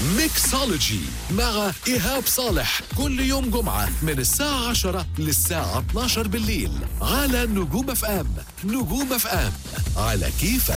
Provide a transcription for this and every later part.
ميكسولوجي مع إيهاب صالح كل يوم جمعة من الساعة 10 للساعة 12 بالليل على نجوم اف ام نجوم اف ام على كيفك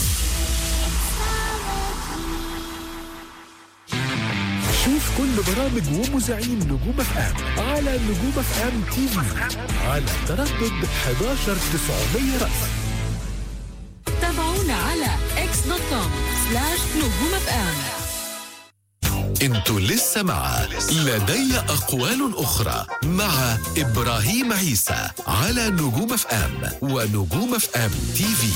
شوف كل برامج ومذيعين نجوم اف ام على نجوم اف ام تي في على تردد 11900 رأس تابعونا على اكس دوت كوم سلاش نجوم اف ام انتوا لسه مع لدي أقوال أخرى مع إبراهيم عيسى على نجوم اف ام ونجوم اف ام تي في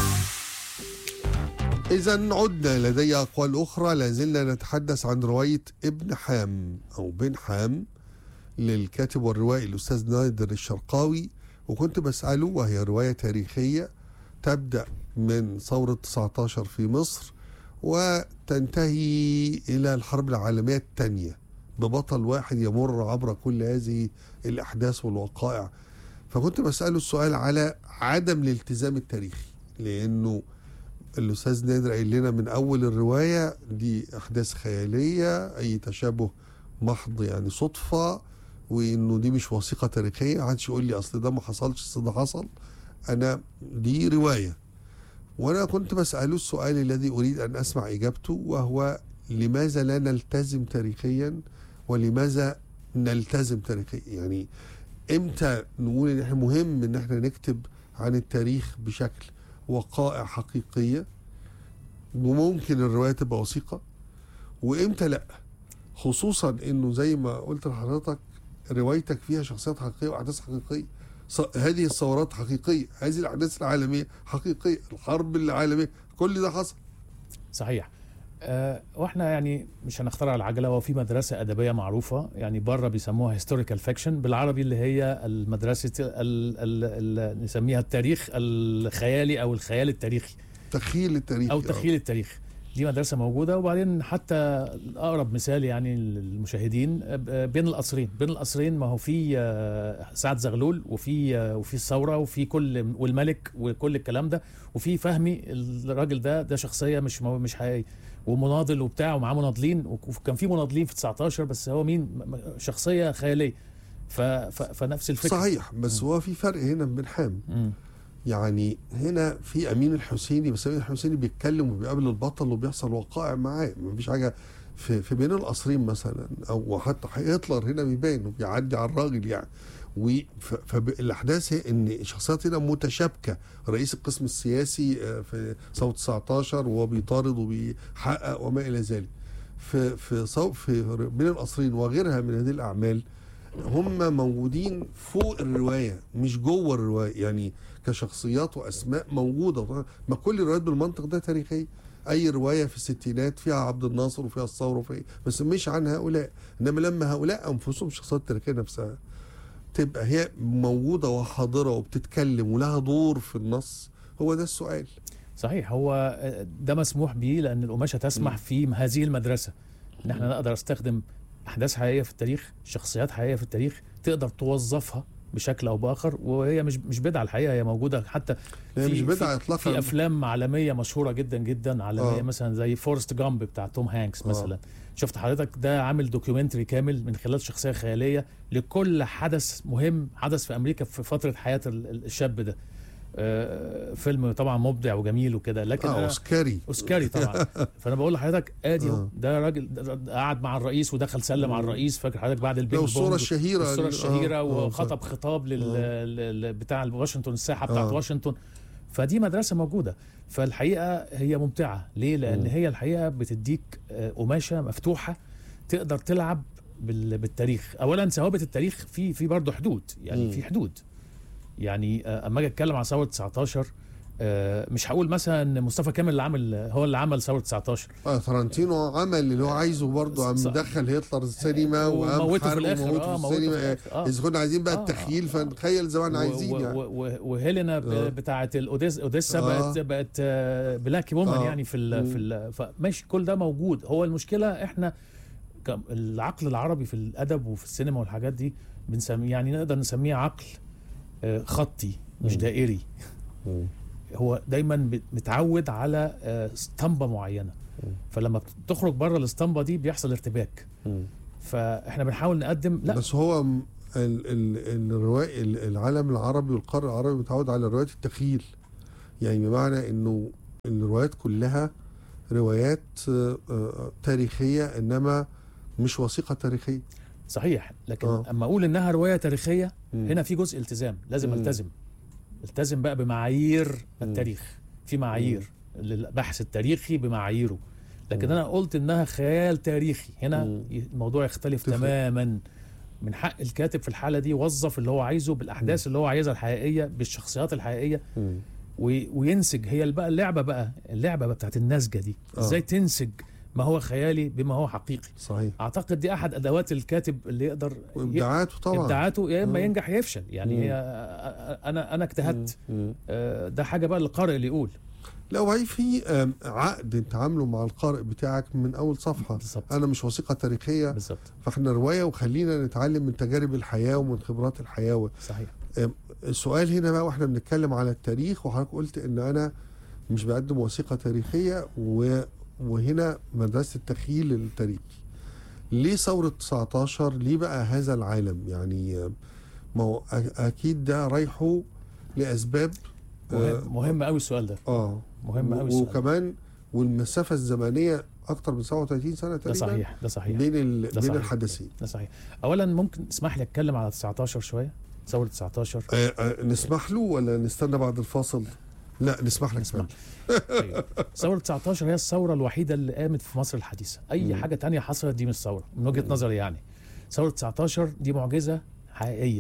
إذا عدنا لدي أقوال أخرى لازلنا نتحدث عن رواية ابن حام أو بن حام للكاتب والروائي الأستاذ نادر الشرقاوي وكنت بسأله وهي رواية تاريخية تبدأ من ثورة 19 في مصر وتنتهي إلى الحرب العالمية الثانية ببطل واحد يمر عبر كل هذه الأحداث والوقائع فكنت بسأله السؤال على عدم الالتزام التاريخي لأنه الاستاذ نادر قايل لنا من اول الروايه دي احداث خياليه اي تشابه محض يعني صدفه وانه دي مش وثيقه تاريخيه محدش يقول لي اصل ده ما حصلش اصل ده حصل انا دي روايه وانا كنت بساله السؤال الذي اريد ان اسمع اجابته وهو لماذا لا نلتزم تاريخيا ولماذا نلتزم تاريخيا يعني امتى نقول ان احنا مهم ان احنا نكتب عن التاريخ بشكل وقائع حقيقية وممكن الرواية تبقى وثيقة وامتى لا خصوصا انه زي ما قلت لحضرتك روايتك فيها شخصيات حقيقية واحداث حقيقية ص- هذه الثورات حقيقية هذه الاحداث العالمية حقيقية الحرب العالمية كل ده حصل صحيح أه واحنا يعني مش هنخترع العجله هو في مدرسه ادبيه معروفه يعني بره بيسموها هيستوريكال فيكشن بالعربي اللي هي المدرسه ال ال ال نسميها التاريخ الخيالي او الخيال التاريخي تخيل التاريخ او تخيل التاريخ دي مدرسه موجوده وبعدين حتى اقرب مثال يعني للمشاهدين آه، بين القصرين بين القصرين ما هو في آه، سعد زغلول وفي آه، وفي الثوره وفي كل والملك وكل الكلام ده وفي فهمي الراجل ده ده شخصيه مش مو- مش حقيقيه ومناضل وبتاع ومعاه مناضلين وكان في مناضلين في 19 بس هو مين م- م- شخصيه خياليه ف ف فنفس الفكره صحيح بس هو في فرق هنا بين حام مم. يعني هنا في امين الحسيني بس امين الحسيني بيتكلم وبيقابل البطل وبيحصل وقائع معاه مفيش حاجه في في بين القصرين مثلا او حتى هتلر هنا بيبان وبيعدي على الراجل يعني فالاحداث هي ان الشخصيات هنا متشابكه رئيس القسم السياسي آه، في ثوره 19 وهو بيطارد وبيحقق وما الى ذلك في في صو في بين القصرين وغيرها من هذه الاعمال هم موجودين فوق الروايه مش جوه الروايه يعني كشخصيات واسماء موجوده ما كل الروايات بالمنطق ده تاريخيه اي روايه في الستينات فيها عبد الناصر وفيها الثوره وفيها بس مش عن هؤلاء انما لما هؤلاء انفسهم الشخصيات التاريخيه نفسها تبقى هي موجوده وحاضره وبتتكلم ولها دور في النص هو ده السؤال صحيح هو ده مسموح به لان القماشه تسمح في هذه المدرسه ان احنا نقدر استخدم احداث حقيقيه في التاريخ شخصيات حقيقيه في التاريخ تقدر توظفها بشكل او باخر وهي مش مش بدعه الحقيقه هي موجوده حتى هي في- مش بدعه في اطلاقا افلام عالميه مشهوره جدا جدا عالميه آه. مثلا زي فورست جامب بتاع توم هانكس آه. مثلا شفت حضرتك ده عامل دوكيومنتري كامل من خلال شخصيه خياليه لكل حدث مهم حدث في امريكا في فتره حياه ال- ال- الشاب ده آه، فيلم طبعا مبدع وجميل وكده لكن اه أنا اوسكاري اوسكاري طبعا فانا بقول لحضرتك ادي اهو آه. ده راجل ده- ده قعد مع الرئيس ودخل سلم على الرئيس فاكر حضرتك بعد البينج لو الصوره بونج الشهيره الصوره الشهيره آه، آه، وخطب خطاب لل ل- ل- بتاع واشنطن الساحه بتاعت آه. واشنطن فدي مدرسه موجوده فالحقيقه هي ممتعه ليه لان مم. هي الحقيقه بتديك آه، قماشه مفتوحه تقدر تلعب بال- بالتاريخ اولا ثوابت التاريخ في في برضه حدود يعني مم. في حدود يعني آه، اما اجي اتكلم عن ثوره 19 آه، مش هقول مثلا إن مصطفى كامل اللي عمل هو اللي عمل ثوره 19 اه تارانتينو عمل اللي هو عايزه برضه قام صح. دخل هتلر السينما وقام وموته في حرقه الآخر، وموته آه، في موته في السينما الآخر، آه. اذا كنا عايزين بقى آه، التخيل آه. فنتخيل زي ما احنا عايزين و- يعني و- و- وهيلينا ب- آه. بتاعه الاوديس اوديسا آه. بقت بقت آه، بلاك وومن آه. يعني في ال في ال فماشي كل ده موجود هو المشكله احنا ك- العقل العربي في الادب وفي السينما والحاجات دي بنسميه يعني نقدر نسميه عقل آه، خطي مش مم. دائري مم. هو دايما بت- متعود على آه، اسطمبه معينه فلما بتخرج بره الاسطمبه دي بيحصل ارتباك فاحنا بنحاول نقدم لا بس هو م- ال ال الرواية ال- العالم العربي والقارة العربي متعود على روايات التخيل يعني بمعنى انه الروايات كلها روايات آه، آه، تاريخية انما مش وثيقة تاريخية صحيح لكن آه. اما اقول انها روايه تاريخيه مم. هنا في جزء التزام لازم مم. التزم التزم بقى بمعايير مم. التاريخ في معايير للبحث التاريخي بمعاييره لكن مم. انا قلت انها خيال تاريخي هنا مم. الموضوع يختلف تفرق. تماما من حق الكاتب في الحاله دي يوظف اللي هو عايزه بالاحداث اللي هو عايزها الحقيقيه بالشخصيات الحقيقيه مم. وي- وينسج هي بقى اللعبه بقى اللعبه بقى بتاعت النسجه دي آه. ازاي تنسج ما هو خيالي بما هو حقيقي صحيح اعتقد دي احد ادوات الكاتب اللي يقدر ي- وابداعاته طبعا ابداعاته يا اما مم. ينجح يا يفشل يعني مم. هي انا انا اجتهدت مم. آه، ده حاجه بقى للقارئ اللي يقول لا وهي في آم، عقد انت عامله مع القارئ بتاعك من اول صفحة بالظبط انا مش وثيقة تاريخية بالظبط فاحنا رواية وخلينا نتعلم من تجارب الحياة ومن خبرات الحياة صحيح السؤال هنا بقى واحنا بنتكلم على التاريخ وحضرتك قلت ان انا مش بقدم وثيقه تاريخيه و... وهنا مدرسه التخيل التاريخي ليه ثوره 19 ليه بقى هذا العالم يعني آه، ما هو أ- اكيد ده رايحه لاسباب مهم, مهم قوي السؤال ده اه مهم و- قوي السؤال وكمان والمسافه الزمنيه اكتر من 37 سنه ده تقريبا صحيح ده صحيح بين ال... ده بين صحيح. الحدثين ده صحيح اولا ممكن تسمح لي اتكلم على 19 شويه ثوره 19 آه آه نسمح له ولا نستنى بعد الفاصل لا نسمح لك نسمح فعلا. أيوة. ثوره 19 هي الثوره الوحيده اللي قامت في مصر الحديثه اي مم. حاجه تانية حصلت دي مش ثوره من وجهه مم. نظري يعني ثوره 19 دي معجزه حقيقيه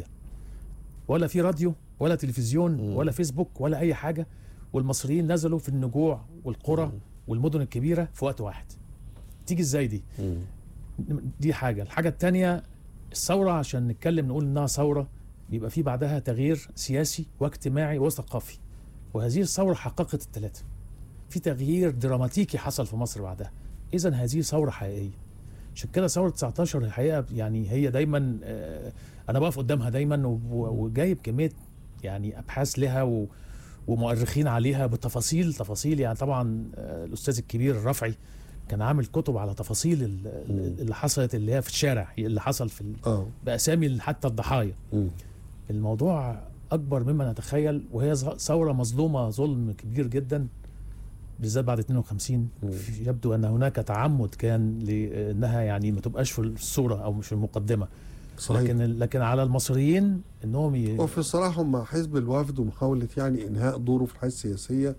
ولا في راديو ولا تلفزيون مم. ولا فيسبوك ولا اي حاجه والمصريين نزلوا في النجوع والقرى مم. والمدن الكبيره في وقت واحد تيجي ازاي دي مم. دي حاجه الحاجه الثانيه الثوره عشان نتكلم نقول انها ثوره بيبقى في بعدها تغيير سياسي واجتماعي وثقافي وهذه الثوره حققت الثلاثه في تغيير دراماتيكي حصل في مصر بعدها اذا هذه ثوره حقيقيه عشان كده ثوره 19 الحقيقه يعني هي دايما آه، انا بقف قدامها دايما و- و- وجايب كميه يعني ابحاث لها و ومؤرخين عليها بتفاصيل تفاصيل يعني طبعا آه، الاستاذ الكبير الرفعي كان عامل كتب على تفاصيل ال- ال- اللي حصلت اللي هي في الشارع اللي حصل في ال- اه باسامي حتى الضحايا مم. الموضوع اكبر مما نتخيل وهي ظ- ثوره مظلومه ظلم كبير جدا بالذات بعد 52 مم. في- يبدو ان هناك تعمد كان لانها يعني ما تبقاش في الصوره او مش في المقدمه صحيح لكن لكن على المصريين انهم ي... وفي الصراحة مع حزب الوفد ومحاولة يعني إنهاء دوره في الحياة السياسية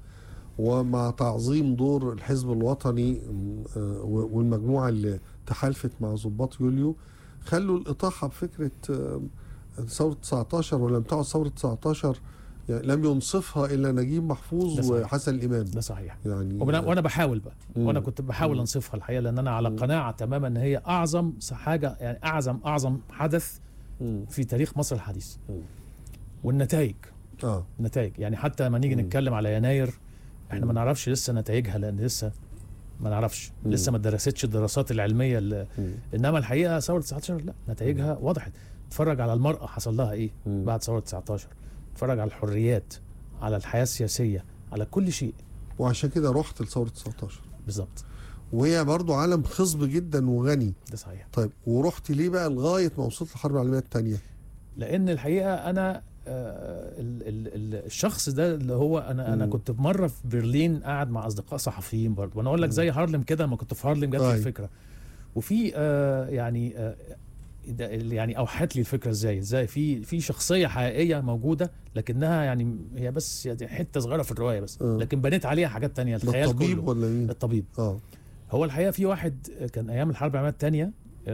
ومع تعظيم دور الحزب الوطني م، آه، والمجموعة اللي تحالفت مع ضباط يوليو خلوا الإطاحة بفكرة آه، ثورة 19 ولم تعد ثورة 19 يعني لم ينصفها إلا نجيب ده محفوظ صحيح. وحسن الإمام ده صحيح يعني وأنا, وانا بحاول بقى مم. وانا كنت بحاول مم. انصفها الحقيقه لان انا على مم. قناعه تماما ان هي اعظم حاجه يعني اعظم اعظم حدث مم. في تاريخ مصر الحديث مم. والنتائج اه نتائج يعني حتى لما نيجي مم. نتكلم على يناير احنا ما مم. نعرفش لسه نتائجها لان لسه ما نعرفش مم. لسه ما درستش الدراسات العلميه اللي مم. انما الحقيقه ثوره 19 لا نتائجها وضحت اتفرج على المراه حصل لها ايه مم. بعد ثوره 19 اتفرج على الحريات على الحياه السياسيه على كل شيء وعشان كده رحت لثورة 19 بالظبط وهي برضو عالم خصب جدا وغني ده صحيح طيب ورحت ليه بقى لغاية ما وصلت الحرب العالمية الثانية لان الحقيقه انا آه، ال- ال- ال- الشخص ده اللي هو انا انا مم. كنت مره في برلين قاعد مع اصدقاء صحفيين برضه وانا اقول لك مم. زي هارلم كده لما كنت في هارلم جات لي أيوة. الفكره وفي آه، يعني آه، ده اللي يعني اوحت لي الفكره ازاي ازاي في في شخصيه حقيقيه موجوده لكنها يعني هي بس يعني حته صغيره في الروايه بس آه. لكن بنيت عليها حاجات تانية ده الخيال الطبيب كله ولا مين؟ الطبيب اه هو الحقيقه في واحد كان ايام الحرب العالميه الثانيه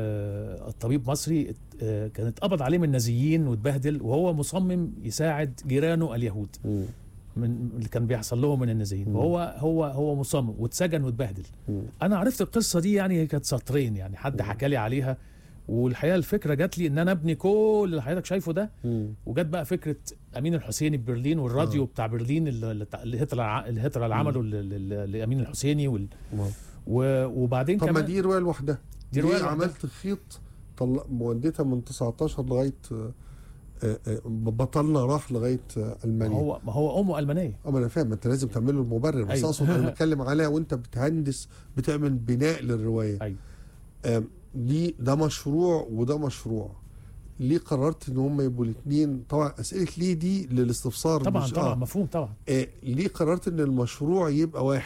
الطبيب مصري ات- آه، كان اتقبض عليه من النازيين واتبهدل وهو مصمم يساعد جيرانه اليهود مم. من اللي كان بيحصل لهم من النازيين مم. وهو هو هو مصمم واتسجن واتبهدل مم. انا عرفت القصه دي يعني هي كانت سطرين يعني حد مم. حكى لي عليها والحقيقه الفكره جات لي ان انا ابني كل اللي حضرتك شايفه ده مم. وجت بقى فكره امين الحسيني في برلين والراديو آه. بتاع برلين اللي اللي هتلر ع- اللي هتلر اللي عمله ل- ل- لامين الحسيني وال واو. و- وبعدين طب ما كمان دي رواية لوحدها دي دي رواية رواية لوحدها. عملت خيط طلع مودتها من 19 لغاية آه، آه، آه، بطلنا راح لغايه آه، ما المانيا هو ما هو امه المانيه اه ما انا فاهم ما انت لازم تعمل له المبرر بس أيوة. اقصد انا بتكلم عليها وانت بتهندس بتعمل بناء للروايه ايوه آم، دي ده مشروع وده مشروع ليه قررت ان هم يبقوا الاثنين طبعا اسئله ليه دي للاستفسار طبعا مش- طبعا آه. مفهوم طبعا آه ليه قررت ان المشروع يبقى واحد